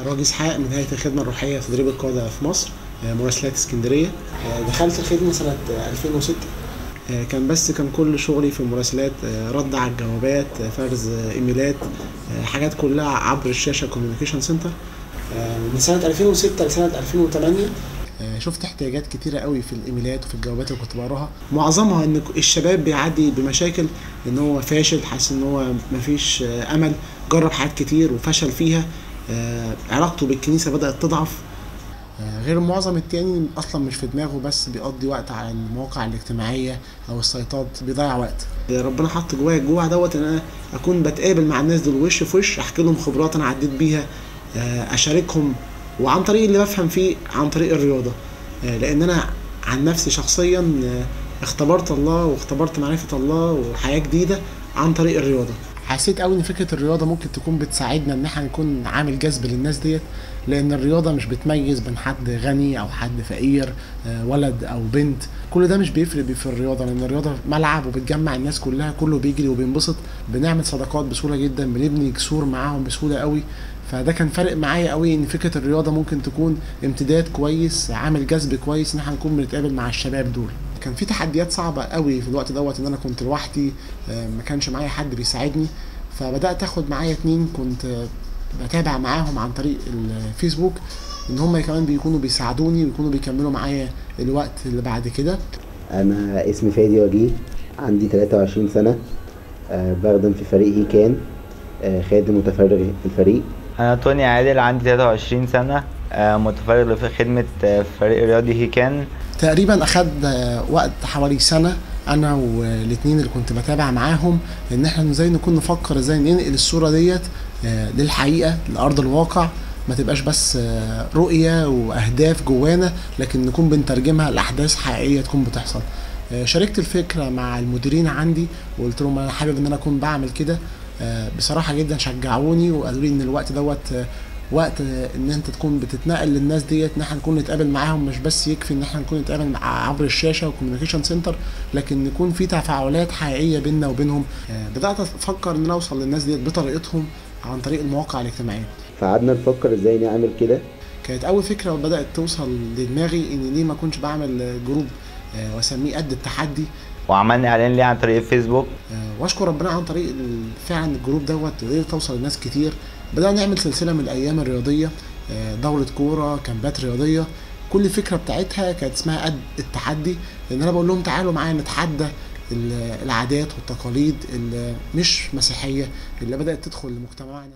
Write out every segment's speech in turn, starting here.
راجي اسحاق من هيئه الخدمه الروحيه تدريب القاده في مصر آه، مراسلات اسكندريه آه، دخلت الخدمه سنه آه، 2006 آه، كان بس كان كل شغلي في المراسلات آه، رد على الجوابات آه، فرز آه، ايميلات آه، حاجات كلها عبر الشاشه كوميونيكيشن سنتر من سنه 2006 لسنه 2008 آه، شفت احتياجات كتيرة قوي في الايميلات وفي الجوابات اللي كنت بقراها معظمها ان الشباب بيعدي بمشاكل ان هو فاشل حاسس ان هو مفيش آه، امل جرب حاجات كتير وفشل فيها آه، علاقته بالكنيسة بدأت تضعف آه، غير المعظم التاني اصلا مش في دماغه بس بيقضي وقت على المواقع الاجتماعيه او السيطات بيضيع وقت آه، ربنا حط جوايا الجوع دوت ان انا اكون بتقابل مع الناس دول وش في وش احكي لهم خبرات انا عديت بيها آه، اشاركهم وعن طريق اللي بفهم فيه عن طريق الرياضه آه، لان انا عن نفسي شخصيا آه، اختبرت الله واختبرت معرفه الله وحياه جديده عن طريق الرياضه حسيت قوي ان فكره الرياضه ممكن تكون بتساعدنا ان احنا نكون عامل جذب للناس ديت لان الرياضه مش بتميز بين حد غني او حد فقير آه، ولد او بنت كل ده مش بيفرق بي- في الرياضه لان الرياضه ملعب وبتجمع الناس كلها كله بيجري وبينبسط بنعمل صداقات بسهوله جدا بنبني جسور معاهم بسهوله قوي فده كان فارق معايا قوي ان فكره الرياضه ممكن تكون امتداد كويس عامل جذب كويس ان احنا نكون بنتقابل مع الشباب دول كان في تحديات صعبه قوي في الوقت دوت ان انا كنت لوحدي آه، ما كانش معايا حد بيساعدني فبدات اخد معايا اتنين كنت آه، بتابع معاهم عن طريق الفيسبوك ان هم كمان بيكونوا بيساعدوني ويكونوا بيكملوا معايا الوقت اللي بعد كده أنا اسمي فادي وجيه عندي 23 سنة آه، بخدم في فريق هيكان آه، خادم متفرغ في الفريق أنا توني عادل عندي 23 سنة آه، متفرغ في خدمة آه، فريق رياضي هيكان تقريبا اخد آه، وقت حوالي سنه انا والاثنين اللي كنت بتابع معاهم ان احنا ازاي نكون نفكر ازاي ننقل الصوره ديت آه، للحقيقه لارض الواقع ما تبقاش بس آه، رؤيه واهداف جوانا لكن نكون بنترجمها لاحداث حقيقيه تكون بتحصل آه، شاركت الفكره مع المديرين عندي وقلت لهم انا حابب ان انا اكون بعمل كده آه، بصراحه جدا شجعوني وقالوا لي ان الوقت دوت آه، وقت آه، ان انت تكون بتتنقل للناس ديت ان احنا نكون نتقابل معاهم مش بس يكفي ان احنا نكون نتقابل مع- عبر الشاشه وكوميونيكيشن سنتر لكن يكون في تفاعلات حقيقيه بيننا وبينهم آه، بدات افكر ان انا اوصل للناس ديت بطريقتهم عن طريق المواقع الاجتماعيه فقعدنا نفكر ازاي نعمل كده كانت اول فكره بدات توصل لدماغي ان ليه ما كنتش بعمل آه، جروب آه، واسميه قد التحدي وعملنا إعلان ليه عن طريق الفيسبوك آه، واشكر ربنا عن طريق ال- فعلا الجروب دوت قدرت توصل لناس كتير بدأنا نعمل سلسلة من الأيام الرياضية آه، دورة كورة كامبات رياضية كل الفكرة بتاعتها كانت اسمها قد التحدي لأن أنا بقول لهم تعالوا معايا نتحدى ال- العادات والتقاليد اللي مش مسيحية اللي بدأت تدخل لمجتمعنا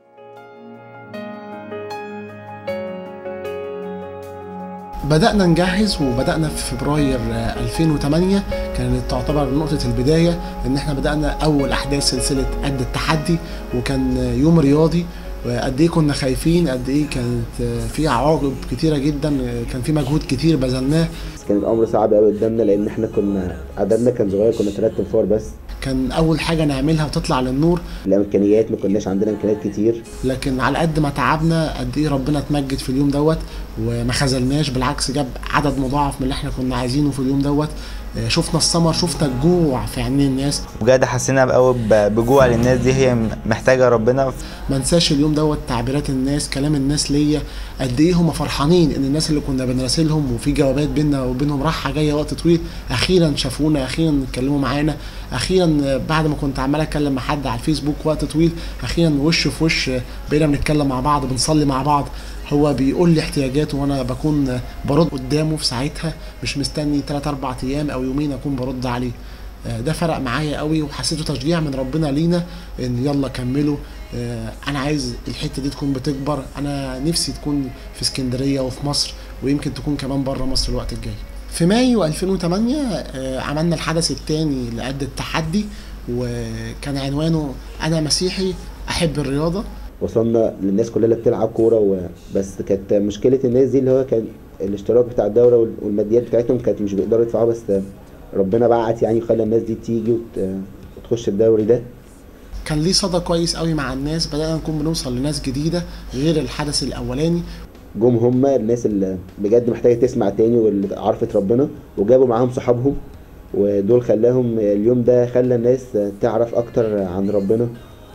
بدأنا نجهز وبدأنا في فبراير آه، 2008 كانت تعتبر نقطة البداية إن إحنا بدأنا أول أحداث سلسلة قد التحدي وكان آه، يوم رياضي وقد إيه كنا خايفين قد إيه كانت آه، في عواقب كتيرة جدا آه، كان في مجهود كتير بذلناه بس كان الأمر صعب قوي قدامنا لأن احنا كنا عددنا كان صغير كنا ثلاث انفار بس كان أول حاجة نعملها وتطلع للنور الإمكانيات ما كناش عندنا إمكانيات كتير لكن على قد ما تعبنا قد ايه ربنا اتمجد في اليوم دوت وما خذلناش بالعكس جاب عدد مضاعف من اللي احنا كنا عايزينه في اليوم دوت آه، شفنا الثمر شفنا الجوع في عينين الناس بجد حسينا بقوي ب- بجوع للناس دي هي محتاجة ربنا ما انساش اليوم دوت تعبيرات الناس كلام الناس ليا قد ايه هم فرحانين ان الناس اللي كنا بنراسلهم وفي جوابات بينا وبينهم راحه جايه وقت طويل اخيرا شافونا اخيرا اتكلموا معانا اخيرا بعد ما كنت عمال اتكلم مع حد على الفيسبوك وقت طويل اخيرا وش في وش بقينا بنتكلم مع بعض بنصلي مع بعض هو بيقول لي احتياجاته وانا بكون برد قدامه في ساعتها مش مستني 3 4 ايام او يومين اكون برد عليه آه، ده فرق معايا قوي وحسيته تشجيع من ربنا لينا ان يلا كملوا آه، انا عايز الحته دي تكون بتكبر انا نفسي تكون في اسكندريه وفي مصر ويمكن تكون كمان بره مصر الوقت الجاي في مايو 2008 آه، عملنا الحدث الثاني لقد التحدي وكان عنوانه انا مسيحي احب الرياضه وصلنا للناس كلها اللي بتلعب كورة و... بس كانت مشكلة الناس دي اللي هو كان الاشتراك بتاع الدورة وال- والماديات بتاعتهم كانت مش بيقدروا يدفعوها بس ربنا بعت يعني وخلى الناس دي تيجي وت... وتخش الدوري ده كان ليه صدى كويس قوي مع الناس بدأنا نكون بنوصل لناس جديدة غير الحدث الأولاني جم هم الناس اللي بجد محتاجة تسمع تاني واللي عرفت ربنا وجابوا معاهم صحابهم ودول خلاهم اليوم ده خلى الناس تعرف اكتر عن ربنا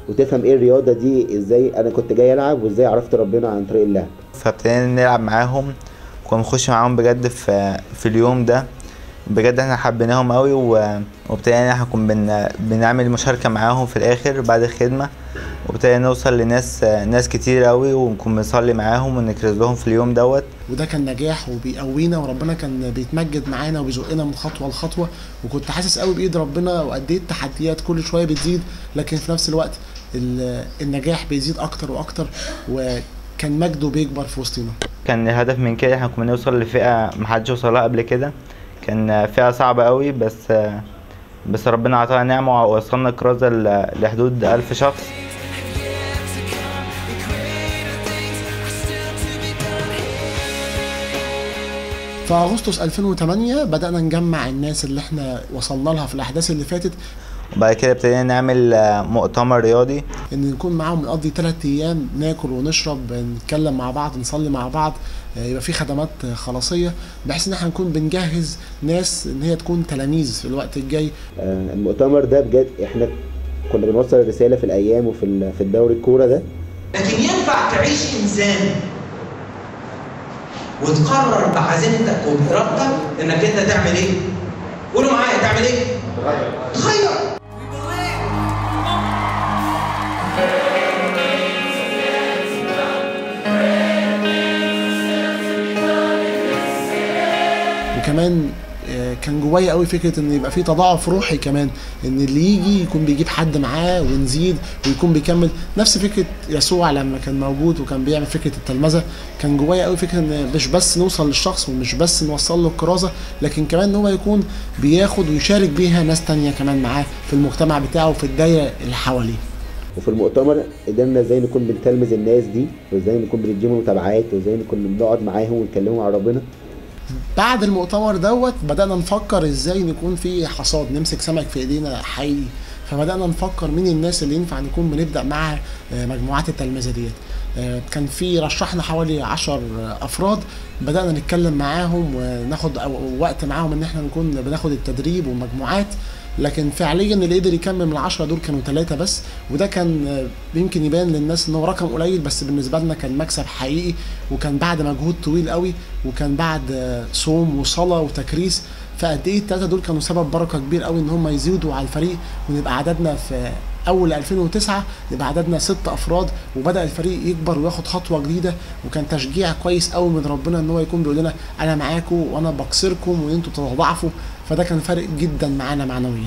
وتفهم ايه الرياضه دي ازاي انا كنت جاي العب وازاي عرفت ربنا عن طريق اللعب فابتدينا نلعب معاهم وكنا بنخش معاهم بجد في في اليوم ده بجد احنا حبيناهم قوي و- وابتدينا ان احنا نكون بن... بنعمل مشاركة معاهم في الاخر بعد الخدمة وابتدينا نوصل لناس ناس كتير قوي ونكون بنصلي معاهم ونكرز لهم في اليوم دوت وده كان نجاح وبيقوينا وربنا كان بيتمجد معانا وبيزقنا من خطوه لخطوه وكنت حاسس قوي بايد ربنا وقد ايه التحديات كل شويه بتزيد لكن في نفس الوقت ال- النجاح بيزيد اكتر واكتر وكان مجده بيكبر في وسطنا كان الهدف من كده احنا كنا نوصل لفئة محدش وصلها قبل كده كان فئة صعبة قوي بس بس ربنا عطانا نعمة ووصلنا كرازة ل- لحدود ألف شخص في اغسطس 2008 بدانا نجمع الناس اللي احنا وصلنا لها في الاحداث اللي فاتت وبعد كده ابتدينا نعمل آه، مؤتمر رياضي ان نكون معاهم نقضي ثلاث ايام ناكل ونشرب نتكلم مع بعض نصلي مع بعض آه، يبقى في خدمات آه، خلاصيه بحيث ان احنا نكون بنجهز ناس ان هي تكون تلاميذ في الوقت الجاي آه، المؤتمر ده بجد احنا كنا بنوصل الرساله في الايام وفي ال- في الدوري الكوره ده لكن ينفع تعيش انسان وتقرر بعزيمتك وبارادتك انك انت تعمل ايه؟ قولوا معايا تعمل ايه؟ تغير وكمان آه، كان جوايا قوي فكره ان يبقى في تضاعف روحي كمان ان اللي يجي يكون بيجيب حد معاه ونزيد ويكون بيكمل نفس فكره يسوع لما كان موجود وكان بيعمل فكره التلمذه كان جوايا قوي فكره ان مش بس نوصل للشخص ومش بس نوصل له الكرازه لكن كمان ان هو يكون بياخد ويشارك بيها ناس تانية كمان معاه في المجتمع بتاعه وفي الدايره اللي حواليه وفي المؤتمر قدرنا ازاي نكون بنتلمذ الناس دي وازاي نكون بنديهم متابعات وازاي نكون بنقعد معاهم ونكلمهم عن ربنا بعد المؤتمر دوت بدأنا نفكر ازاي نكون في حصاد نمسك سمك في ايدينا حي فبدأنا نفكر مين الناس اللي ينفع نكون بنبدأ معاها آه، مجموعات التلمذة ديت آه، كان في رشحنا حوالي عشر آه، افراد بدأنا نتكلم معاهم وناخد أو- وقت معاهم ان احنا نكون بناخد التدريب ومجموعات لكن فعليا اللي قدر يكمل من العشرة دول كانوا ثلاثة بس وده كان آه، يمكن يبان للناس ان هو رقم قليل بس بالنسبة لنا كان مكسب حقيقي وكان بعد مجهود طويل قوي وكان بعد آه، صوم وصلاة وتكريس فقد ايه الثلاثة دول كانوا سبب بركة كبير قوي ان هم يزيدوا على الفريق ونبقى عددنا في اول 2009 يبقى عددنا ست افراد وبدا الفريق يكبر وياخد خطوه جديده وكان تشجيع كويس قوي من ربنا ان هو يكون بيقول لنا انا معاكم وانا بكسركم وان انتوا تتضاعفوا فده كان فارق جدا معانا معنويا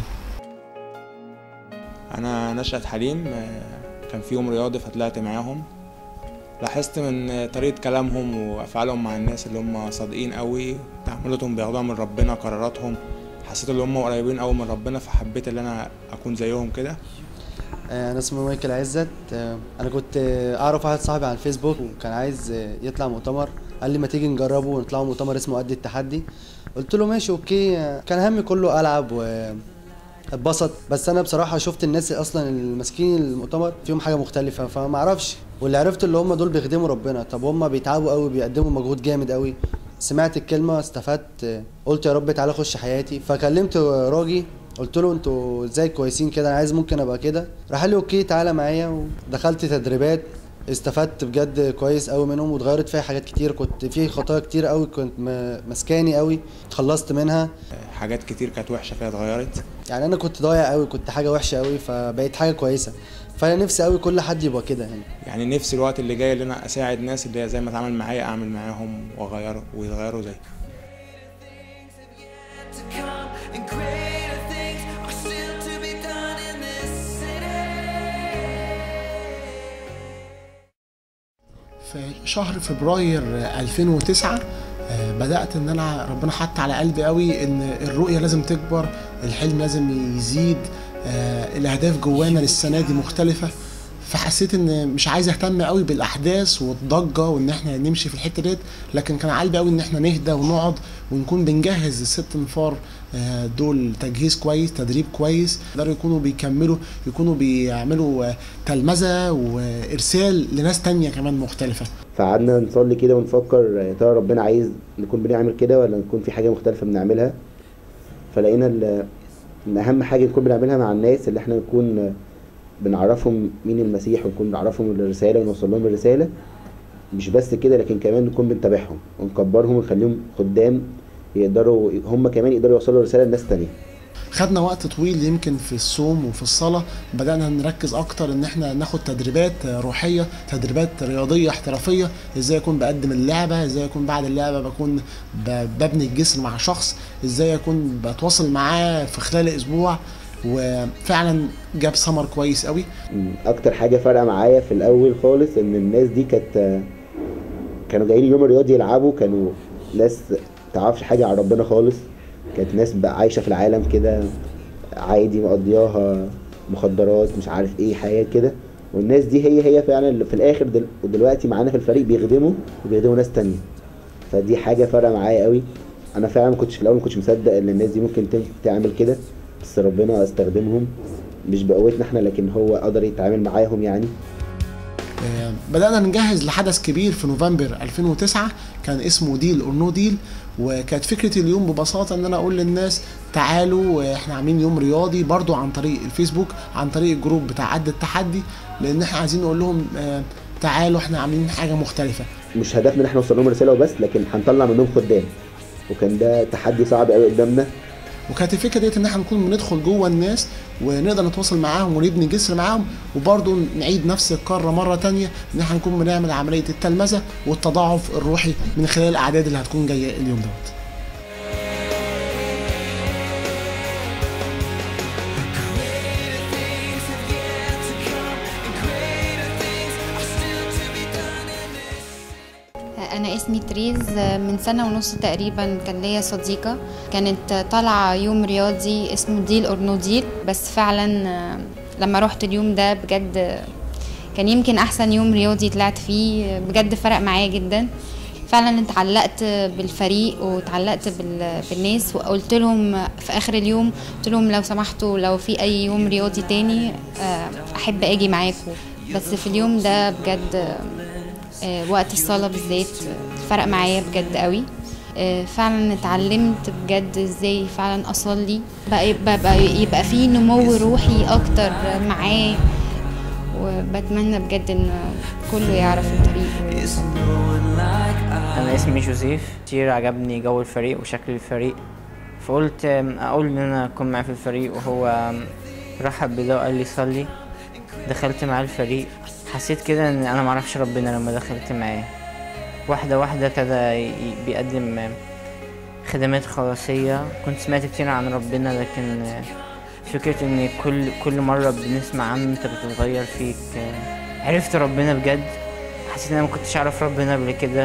انا نشأت حليم آه، كان في يوم رياضي فطلعت معاهم لاحظت من آه، طريقة كلامهم وأفعالهم مع الناس اللي هم صادقين قوي تعاملاتهم بياخدوها من ربنا قراراتهم حسيت ان هم قريبين قوي من ربنا فحبيت ان انا اكون زيهم كده آه، انا اسمي مايكل عزت آه، انا كنت آه، اعرف واحد صاحبي على الفيسبوك وكان عايز آه، يطلع مؤتمر قال لي ما تيجي نجربه ونطلعوا مؤتمر اسمه قد التحدي قلت له ماشي اوكي آه، كان همي كله العب و اتبسط بس انا بصراحه شفت الناس اصلا اللي ماسكين المؤتمر فيهم حاجه مختلفه فما اعرفش واللي عرفت اللي هم دول بيخدموا ربنا طب هم بيتعبوا قوي بيقدموا مجهود جامد قوي سمعت الكلمه استفدت آه، قلت يا رب تعالى خش حياتي فكلمت راجي قلت له انتوا ازاي كويسين كده انا عايز ممكن ابقى كده راح قال لي اوكي تعالى معايا ودخلت تدريبات استفدت بجد كويس قوي منهم واتغيرت فيها حاجات كتير كنت في خطايا كتير قوي كنت م- مسكاني قوي اتخلصت منها آه، حاجات كتير كانت وحشة فيها اتغيرت يعني انا كنت ضايع قوي كنت حاجه وحشه قوي فبقيت حاجه كويسه فانا نفسي قوي كل حد يبقى كده يعني يعني نفسي الوقت اللي جاي اللي انا اساعد ناس اللي هي زي ما اتعامل معايا اعمل معاهم واغيره ويتغيروا زي to come and greater things are still to be done in this city. في شهر فبراير 2009 آه، بدأت ان انا ربنا حط على قلبي قوي ان الرؤية لازم تكبر الحلم لازم يزيد آه، الاهداف جوانا للسنة دي مختلفة فحسيت ان مش عايز اهتم قوي بالاحداث والضجه وان احنا نمشي في الحته ديت لكن كان على قلبي قوي ان احنا نهدى ونقعد ونكون بنجهز الست انفار آه، دول تجهيز كويس تدريب كويس يقدروا يكونوا بيكملوا يكونوا بيعملوا آه، تلمذه وارسال لناس تانية كمان مختلفه فقعدنا نصلي كده ونفكر يا ترى ربنا عايز نكون بنعمل كده ولا نكون في حاجه مختلفه بنعملها فلقينا ال- ان اهم حاجه نكون بنعملها مع الناس اللي احنا نكون بنعرفهم مين المسيح ونكون بنعرفهم الرسالة ونوصل لهم الرسالة مش بس كده لكن كمان نكون بنتابعهم ونكبرهم ونخليهم خدام يقدروا هم كمان يقدروا يوصلوا رسالة لناس تانية خدنا وقت طويل يمكن في الصوم وفي الصلاة بدأنا نركز أكتر إن إحنا ناخد تدريبات روحية تدريبات رياضية احترافية إزاي أكون بقدم اللعبة إزاي أكون بعد اللعبة بكون ب- ببني الجسر مع شخص إزاي أكون بتواصل معاه في خلال أسبوع وفعلا جاب ثمر كويس قوي م، اكتر حاجه فارقه معايا في الاول خالص ان الناس دي كانت كانوا جايين اليوم الرياضي يلعبوا كانوا ناس تعرفش حاجه عن ربنا خالص كانت ناس بقى عايشه في العالم كده عادي مقضياها مخدرات مش عارف ايه حياه كده والناس دي هي هي فعلا اللي في الاخر دل... ودلوقتي معانا في الفريق بيخدموا وبيخدموا ناس تانية فدي حاجه فارقه معايا قوي انا فعلا ما كنتش في الاول ما كنتش مصدق ان الناس دي ممكن تم- تعمل كده بس ربنا استخدمهم مش بقوتنا احنا لكن هو قدر يتعامل معاهم يعني آه، بدأنا نجهز لحدث كبير في نوفمبر 2009 كان اسمه ديل اور نو ديل وكانت فكرة اليوم ببساطة ان انا اقول للناس تعالوا آه، احنا عاملين يوم رياضي برضو عن طريق الفيسبوك عن طريق الجروب بتاع قد التحدي لان احنا عايزين نقول لهم آه، تعالوا احنا عاملين حاجة مختلفة مش هدفنا ان احنا نوصل لهم رساله وبس لكن هنطلع منهم خدام وكان ده تحدي صعب قوي قدامنا وكانت الفكره ديت ان احنا نكون بندخل جوه الناس ونقدر نتواصل معاهم ونبني جسر معاهم وبرضه نعيد نفس الكره مره تانية ان احنا نكون بنعمل عمليه التلمذه والتضاعف الروحي من خلال الاعداد اللي هتكون جايه اليوم دوت أنا اسمي تريز من سنة ونص تقريبا كان ليا صديقة كانت طالعة يوم رياضي اسمه ديل أور نو ديل بس فعلا آه، لما رحت اليوم ده بجد آه، كان يمكن أحسن يوم رياضي طلعت فيه بجد فرق معايا جدا فعلا اتعلقت بالفريق واتعلقت بال- بالناس وقلت لهم في اخر اليوم قلت لهم لو سمحتوا لو في اي يوم رياضي تاني آه، احب اجي معاكم بس في اليوم ده بجد آه، آه، وقت الصلاة بالذات آه، فرق معايا بجد قوي آه، فعلا اتعلمت بجد ازاي فعلا اصلي بقى يبقى, بقى يبقى في نمو روحي اكتر معاه وبتمنى بجد ان كله يعرف الطريق Is no one like I انا اسمي جوزيف كتير عجبني جو الفريق وشكل الفريق فقلت أم، اقول ان انا اكون معاه في الفريق وهو أم، رحب بده وقال لي صلي دخلت معاه الفريق حسيت كده ان انا معرفش ربنا لما دخلت معاه واحدة واحدة ابتدى ي- بيقدم أم، خدمات خلاصية كنت سمعت كتير عن ربنا لكن أه، فكرة ان كل كل مرة بنسمع عنه انت بتتغير فيك أه، عرفت ربنا بجد حسيت ان انا ما كنتش اعرف ربنا قبل كده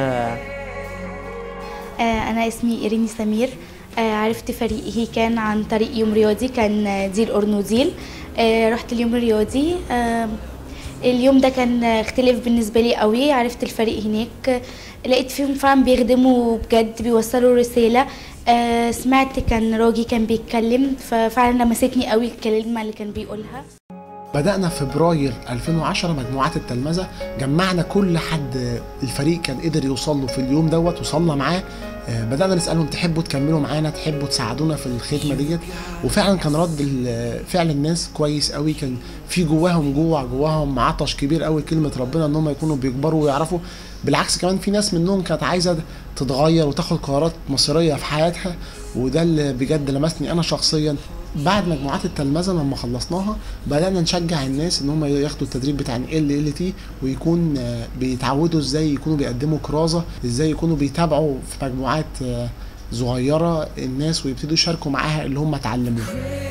آه، أنا اسمي إيريني سمير آه، عرفت فريقي كان عن طريق يوم رياضي كان آه، ديل أور نو ديل آه، رحت اليوم الرياضي آه، اليوم ده كان آه، اختلف بالنسبة لي قوي عرفت الفريق هناك آه، لقيت فيهم فعلا بيخدموا بجد بيوصلوا رسالة آه، سمعت كان راجي كان بيتكلم ففعلا لمستني قوي الكلمة اللي كان بيقولها بدأنا في فبراير 2010 مجموعات التلمذة جمعنا كل حد الفريق كان قدر يوصل له في اليوم دوت وصلنا معاه آه، بدأنا نسألهم تحبوا تكملوا معانا تحبوا تساعدونا في الخدمة ديت وفعلا كان رد ال- فعل الناس كويس قوي كان في جواهم جوع جواهم عطش كبير قوي كلمة ربنا ان هم يكونوا بيكبروا ويعرفوا بالعكس كمان في ناس منهم كانت عايزة تتغير وتاخد قرارات مصيرية في حياتها وده اللي بجد لمسني انا شخصيا بعد مجموعات التلمذة لما خلصناها بدأنا نشجع الناس ان هم ياخدوا التدريب بتاع ال ال تي ويكون آه، بيتعودوا ازاي يكونوا بيقدموا كرازة ازاي يكونوا بيتابعوا في مجموعات آه، صغيرة الناس ويبتدوا يشاركوا معاها اللي هم اتعلموه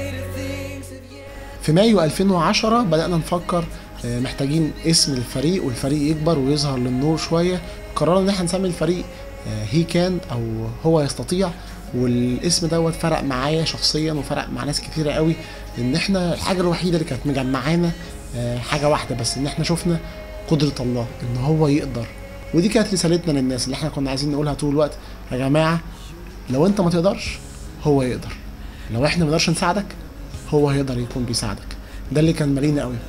في مايو 2010 بدأنا نفكر آه، محتاجين اسم الفريق والفريق يكبر ويظهر للنور شوية قررنا ان احنا نسمي الفريق هي كان او هو يستطيع والاسم دوت فرق معايا شخصيا وفرق مع ناس كتيرة قوي ان احنا الحاجة الوحيدة اللي كانت مجمعانا آه، حاجة واحدة بس ان احنا شفنا قدرة الله ان هو يقدر ودي كانت رسالتنا للناس اللي احنا كنا عايزين نقولها طول الوقت يا جماعة لو انت ما تقدرش هو يقدر لو احنا ما نقدرش نساعدك هو هيقدر يكون بيساعدك ده اللي كان مالينا قوي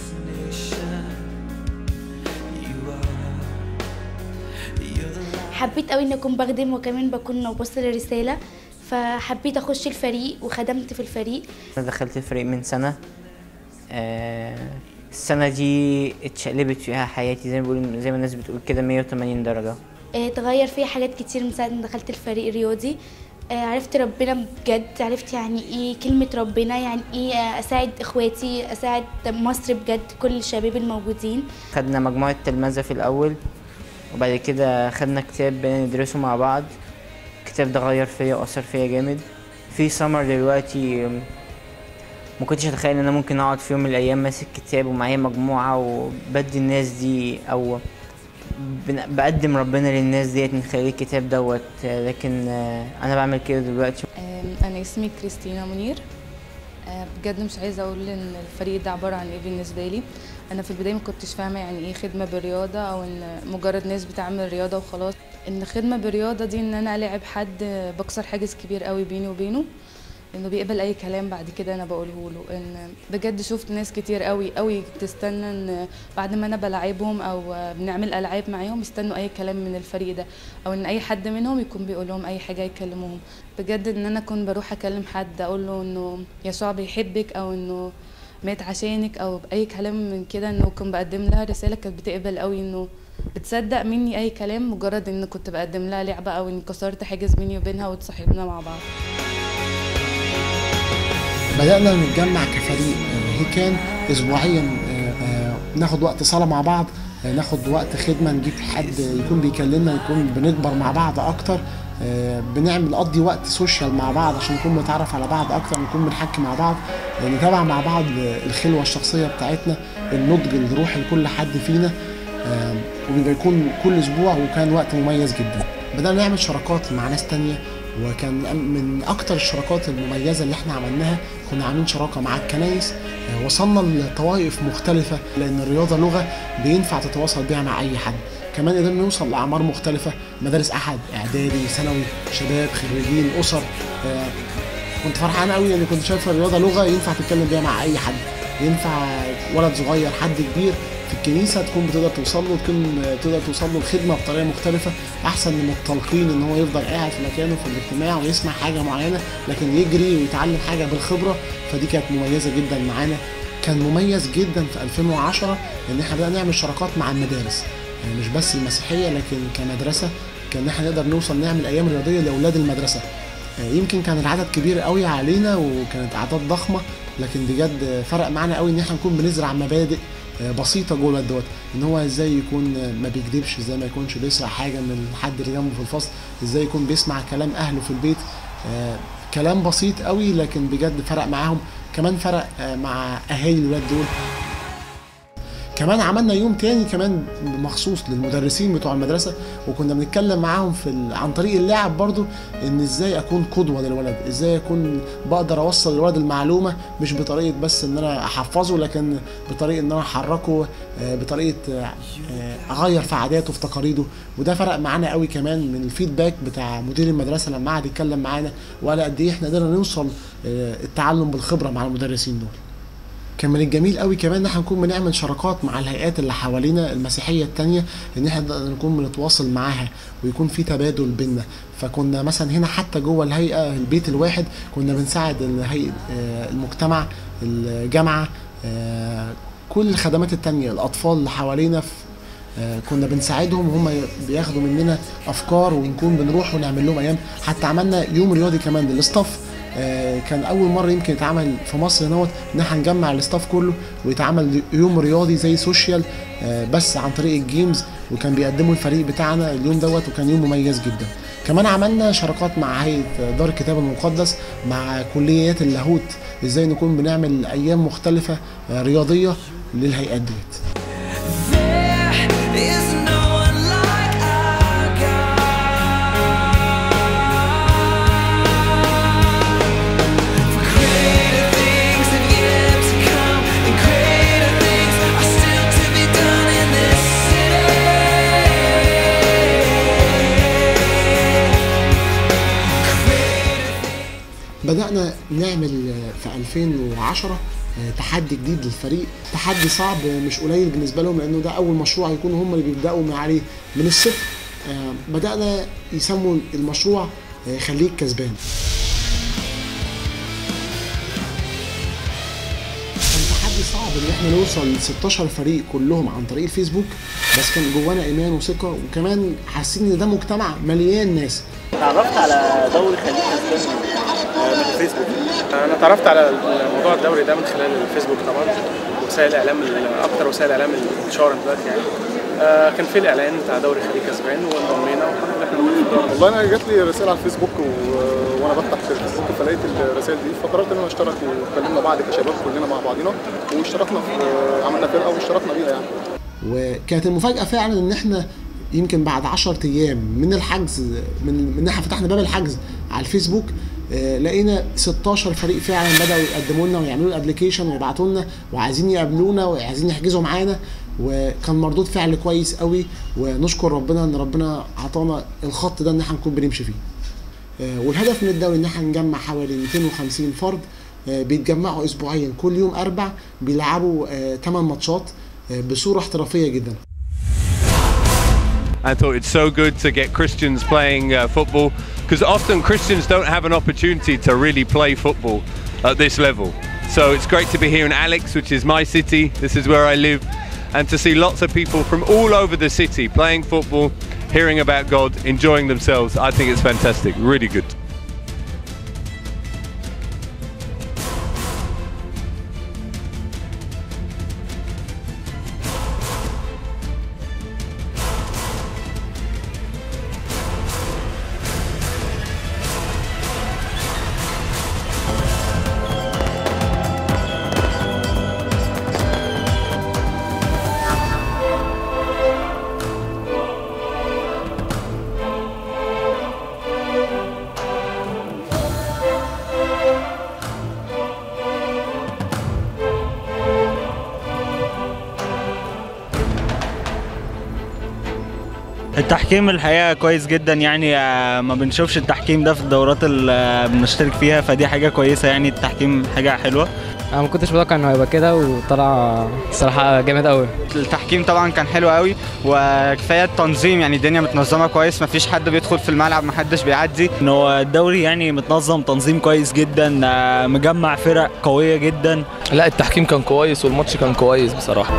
حبيت قوي اني اكون بخدم وكمان بكون بوصل رسالة فحبيت اخش الفريق وخدمت في الفريق انا دخلت الفريق من سنة آه، السنة دي اتشقلبت فيها حياتي زي ما بيقول زي ما الناس بتقول كده 180 درجة آه، اتغير فيا حاجات كتير من ساعة ما دخلت الفريق الرياضي آه، عرفت ربنا بجد عرفت يعني ايه كلمة ربنا يعني ايه آه، اساعد اخواتي اساعد مصر بجد كل الشباب الموجودين خدنا مجموعة تلمذة في الأول وبعد كده خدنا كتاب بقينا ندرسه مع بعض الكتاب ده غير فيا وأثر فيا جامد في سمر دلوقتي أم، ما كنتش اتخيل ان انا ممكن اقعد في يوم من الايام ماسك كتاب ومعايا مجموعه وبدي الناس دي او بن- بقدم ربنا للناس ديت من خلال الكتاب دوت آه، لكن آه، انا بعمل كده دلوقتي آم، أنا اسمي كريستينا منير آه، بجد مش عايزة أقول إن الفريق ده عبارة عن إيه بالنسبة لي أنا في البداية ما كنتش فاهمة يعني إيه خدمة بالرياضة أو إن مجرد ناس بتعمل رياضة وخلاص إن خدمة بالرياضة دي إن أنا ألاعب حد بكسر حاجز كبير قوي بيني وبينه انه بيقبل اي كلام بعد كده انا بقوله له ان بجد شفت ناس كتير قوي قوي تستنى ان بعد ما انا بلعبهم او بنعمل العاب معاهم يستنوا اي كلام من الفريق ده او ان اي حد منهم يكون بيقول لهم اي حاجه يكلموهم بجد ان انا كنت بروح اكلم حد اقول له انه يسوع بيحبك او انه مات عشانك او باي كلام من كده انه كنت بقدم لها رساله كانت بتقبل قوي انه بتصدق مني اي كلام مجرد ان كنت بقدم لها لعبه او اني كسرت حاجز بيني وبينها وتصاحبنا مع بعض بدأنا نتجمع كفريق آه، هيكان أسبوعيا آه، آه، ناخد وقت صلاة مع بعض آه، ناخد وقت خدمة نجيب حد يكون بيكلمنا يكون بنكبر مع بعض أكتر آه، بنعمل نقضي وقت سوشيال مع بعض عشان نكون بنتعرف على بعض أكتر نكون بنحكي مع بعض آه، نتابع مع بعض الخلوة الشخصية بتاعتنا النضج الروحي لكل حد فينا آه، وبيبقى يكون كل أسبوع وكان وقت مميز جدا بدأنا نعمل شراكات مع ناس تانية وكان من اكتر الشراكات المميزه اللي احنا عملناها كنا عاملين شراكه مع الكنايس آه، وصلنا لطوائف مختلفه لان الرياضه لغه بينفع تتواصل بيها مع اي حد كمان قدرنا نوصل لاعمار مختلفه مدارس احد اعدادي ثانوي شباب خريجين اسر آه، كنت فرحان قوي لان كنت شايف الرياضه لغه ينفع تتكلم بيها مع اي حد ينفع ولد صغير حد كبير في الكنيسه تكون بتقدر توصل له تكون تقدر توصل له الخدمه بطريقه مختلفه احسن من التلقين ان هو يفضل قاعد في مكانه في الاجتماع ويسمع حاجه معينه لكن يجري ويتعلم حاجه بالخبره فدي كانت مميزه جدا معانا كان مميز جدا في 2010 ان احنا بدأنا نعمل شراكات مع المدارس يعني مش بس المسيحيه لكن كمدرسه كان احنا نقدر نوصل نعمل ايام رياضيه لاولاد المدرسه آه، يمكن كان العدد كبير قوي علينا وكانت اعداد ضخمه لكن بجد فرق معانا قوي ان احنا نكون بنزرع مبادئ آه، بسيطه جوه الواد دوت ان هو ازاي يكون آه، ما بيكذبش ازاي ما يكونش بيسرق حاجه من حد اللي جنبه في الفصل ازاي يكون بيسمع كلام اهله في البيت آه، كلام بسيط قوي لكن بجد فرق معاهم كمان فرق آه، مع اهالي الولاد دول كمان عملنا يوم تاني كمان مخصوص للمدرسين بتوع المدرسه وكنا بنتكلم معاهم في ال... عن طريق اللعب برضو ان ازاي اكون قدوه للولد ازاي اكون بقدر اوصل للولد المعلومه مش بطريقه بس ان انا احفظه لكن بطريقه ان انا احركه آه، بطريقه آه، آه، اغير في عاداته في تقاليده وده فرق معانا قوي كمان من الفيدباك بتاع مدير المدرسه لما قعد يتكلم معانا وقال قد ايه احنا قدرنا نوصل آه، التعلم بالخبره مع المدرسين دول كان من الجميل قوي كمان ان احنا نكون بنعمل شراكات مع الهيئات اللي حوالينا المسيحيه التانية ان احنا نقدر نكون بنتواصل معاها ويكون في تبادل بينا فكنا مثلا هنا حتى جوه الهيئه البيت الواحد كنا بنساعد الهيئه آه، المجتمع الجامعه آه، كل الخدمات التانية الاطفال اللي حوالينا في آه، كنا بنساعدهم وهم بياخدوا مننا افكار ونكون بنروح ونعمل لهم ايام حتى عملنا يوم رياضي كمان للاستاف آه، كان اول مره يمكن يتعمل في مصر هنا ان احنا نجمع الاستاف كله ويتعمل يوم رياضي زي سوشيال آه، بس عن طريق الجيمز وكان بيقدموا الفريق بتاعنا اليوم دوت وكان يوم مميز جدا كمان عملنا شراكات مع هيئه دار الكتاب المقدس مع كليات اللاهوت ازاي نكون بنعمل ايام مختلفه آه، رياضيه للهيئات ديت Is no one like our God. For greater things have yet to come, and greater things are still to be done in this بدأنا نعمل آه، في 2010 آه، تحدي جديد للفريق تحدي صعب آه، مش قليل بالنسبة لهم لأنه ده أول مشروع يكونوا هم اللي بيبدأوا من عليه من الصفر آه، بدأنا يسموا المشروع آه، خليك كسبان كان تحدي صعب ان احنا نوصل ل 16 فريق كلهم عن طريق الفيسبوك بس كان جوانا ايمان وثقه وكمان حاسين ان ده مجتمع مليان ناس تعرفت على دوري خليج كسبان من الفيسبوك انا اتعرفت على موضوع الدوري ده من خلال الفيسبوك طبعا وسائل الاعلام اكتر وسائل الاعلام انتشارا دلوقتي يعني آه، كان في الاعلان بتاع دوري خليج كسبان وانضمينا والحمد لله احنا موجودين في الدوري والله انا جات لي رساله على الفيسبوك و... وانا بفتح في الفيسبوك فلقيت الرسائل دي فقررت ان انا اشترك واتكلمنا بعض كشباب كلنا مع بعضنا واشتركنا في عملنا فرقه واشتركنا بيها يعني وكانت المفاجاه فعلا ان احنا يمكن بعد 10 ايام من الحجز من من احنا فتحنا باب الحجز على الفيسبوك آه، لقينا 16 فريق فعلا بداوا يقدموا لنا ويعملوا الابلكيشن ويبعتوا لنا وعايزين يقابلونا وعايزين يحجزوا معانا وكان مردود فعل كويس قوي ونشكر ربنا ان ربنا عطانا الخط ده ان احنا نكون بنمشي فيه آه، والهدف من الدوري ان احنا نجمع حوالي 250 فرد آه، بيتجمعوا اسبوعيا كل يوم اربع بيلعبوا 8 ماتشات آه، بصوره احترافيه جدا I thought it's so good to get Christians playing uh, football because often Christians don't have an opportunity to really play football at this level. So it's great to be here in Alex, which is my city. This is where I live. And to see lots of people from all over the city playing football, hearing about God, enjoying themselves. I think it's fantastic. Really good. التحكيم الحقيقه كويس جدا يعني آه، ما بنشوفش التحكيم ده في الدورات اللي آه، بنشترك فيها فدي حاجه كويسه يعني التحكيم حاجه حلوه انا ما كنتش متوقع انه هيبقى كده وطلع صراحه جامد قوي التحكيم طبعا كان حلو قوي وكفايه التنظيم يعني الدنيا متنظمه كويس مفيش حد بيدخل في الملعب محدش بيعدي ان هو الدوري يعني متنظم تنظيم كويس جدا آه، مجمع فرق قويه جدا لا التحكيم كان كويس والماتش كان كويس بصراحه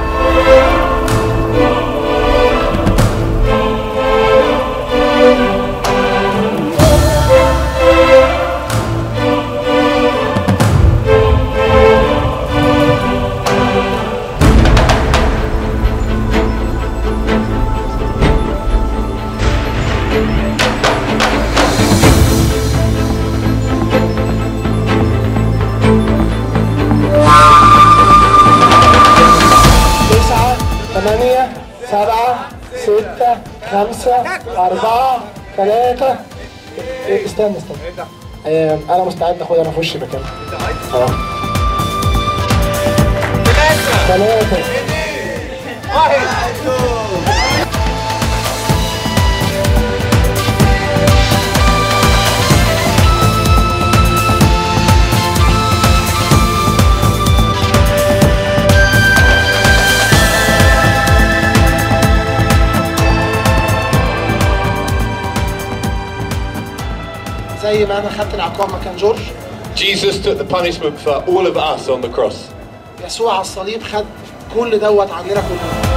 تسعة ثمانية سبعة ستة خمسة أربعة ثلاثة إيه، استنى استنى آه، أنا مستعد آخد أنا في وشي مكان أه ثلاثة زي ما أنا خدت العقاب مكان جورج Jesus took the punishment for all of us on the cross. يسوع على الصليب خد كل دوت عننا كلنا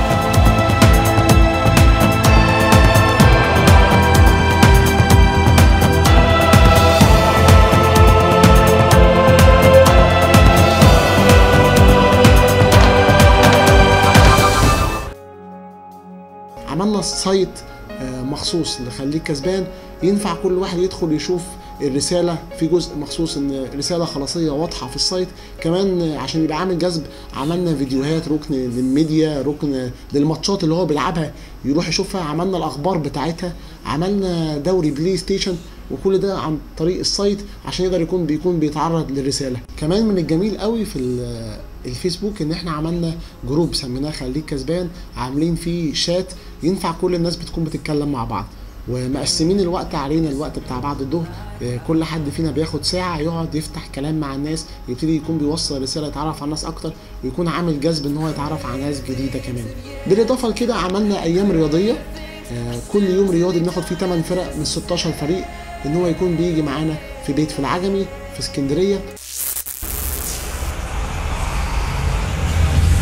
عملنا سايت آه، مخصوص لخليك كسبان ينفع كل واحد يدخل يشوف الرساله في جزء مخصوص ان رساله خلاصيه واضحه في السايت كمان آه، عشان يبقى عامل جذب عملنا فيديوهات ركن للميديا ركن للماتشات اللي هو بيلعبها يروح يشوفها عملنا الاخبار بتاعتها عملنا دوري بلاي ستيشن وكل ده عن طريق السايت عشان يقدر يكون بيكون بيتعرض للرساله كمان من الجميل قوي في ال- الفيسبوك ان احنا عملنا جروب سميناه خليك كسبان عاملين فيه شات ينفع كل الناس بتكون بتتكلم مع بعض ومقسمين الوقت علينا الوقت بتاع بعد الظهر آه، كل حد فينا بياخد ساعة يقعد يفتح كلام مع الناس يبتدي يكون بيوصل رسالة يتعرف على الناس أكتر ويكون عامل جذب إن هو يتعرف على ناس جديدة كمان بالإضافة لكده عملنا أيام رياضية آه، كل يوم رياضي بناخد فيه 8 فرق من 16 فريق إن هو يكون بيجي معانا في بيت في العجمي في اسكندرية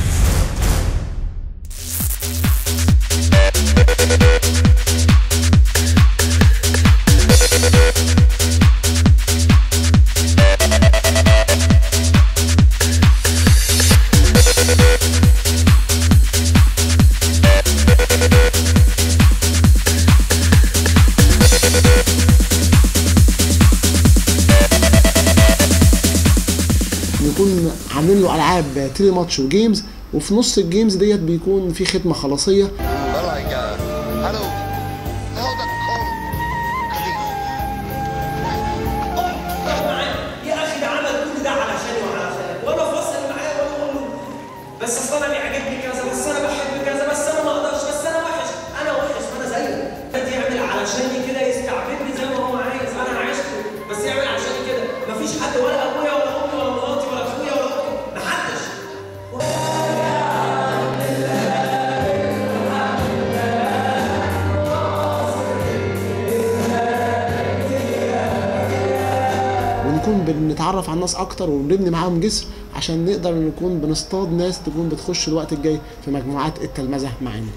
بنكون عاملين له العاب تيلي ماتش وجيمز وفي نص الجيمز ديت بيكون في ختمه خلاصيه يا اخي ده عمل كل ده علشاني وعلشانك وانا فاصل معاه واقول له بس اصل انا بيعجبني كذا بس انا بحب كذا بس انا ما اقدرش بس انا وحش انا وحش ما انا زيك انت يعمل علشاني كده يستعبدني زي ما هو عايز انا عشته بس يعمل عشاني كده مفيش حد ولا ابويا ولا امي ولا مراتي ولا اخويا ولا اختي محدش ونكون بنتعرف على الناس اكتر ونبني معاهم جسر عشان نقدر نكون بنصطاد ناس تكون بتخش الوقت الجاي في مجموعات التلمذه معانا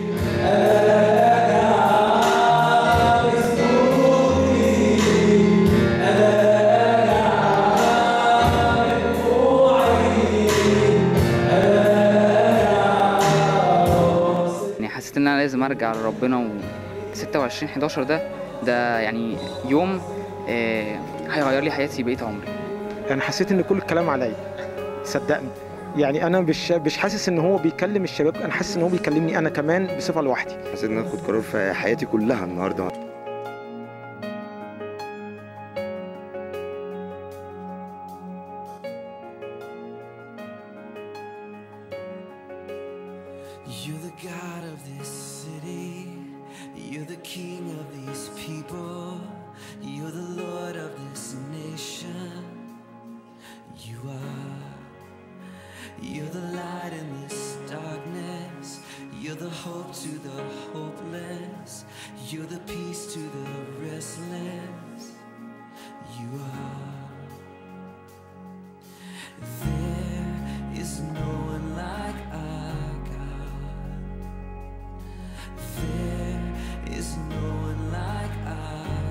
يعني حسيت ان انا لازم ارجع لربنا و 26 11 ده ده يعني يوم آه، هيغير لي حياتي بقيه عمري انا حسيت ان كل الكلام عليا صدقني يعني انا مش مش حاسس ان هو بيكلم الشباب انا حاسس ان هو بيكلمني انا كمان بصفه لوحدي حسيت ان انا اخد قرار في حياتي كلها النهارده You're the God of this city. You're the King of these people. You're the Lord of this nation. You are. You're the light in this darkness. You're the hope to the hopeless. You're the peace to the restless. You are. There is no one like our God. There is no one like our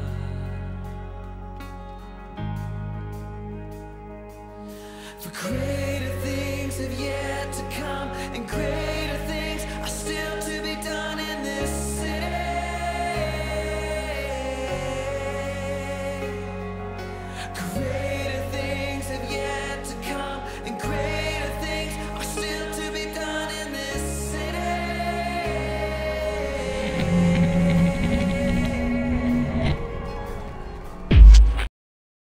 God. For greater things have yet to come, and greater things are still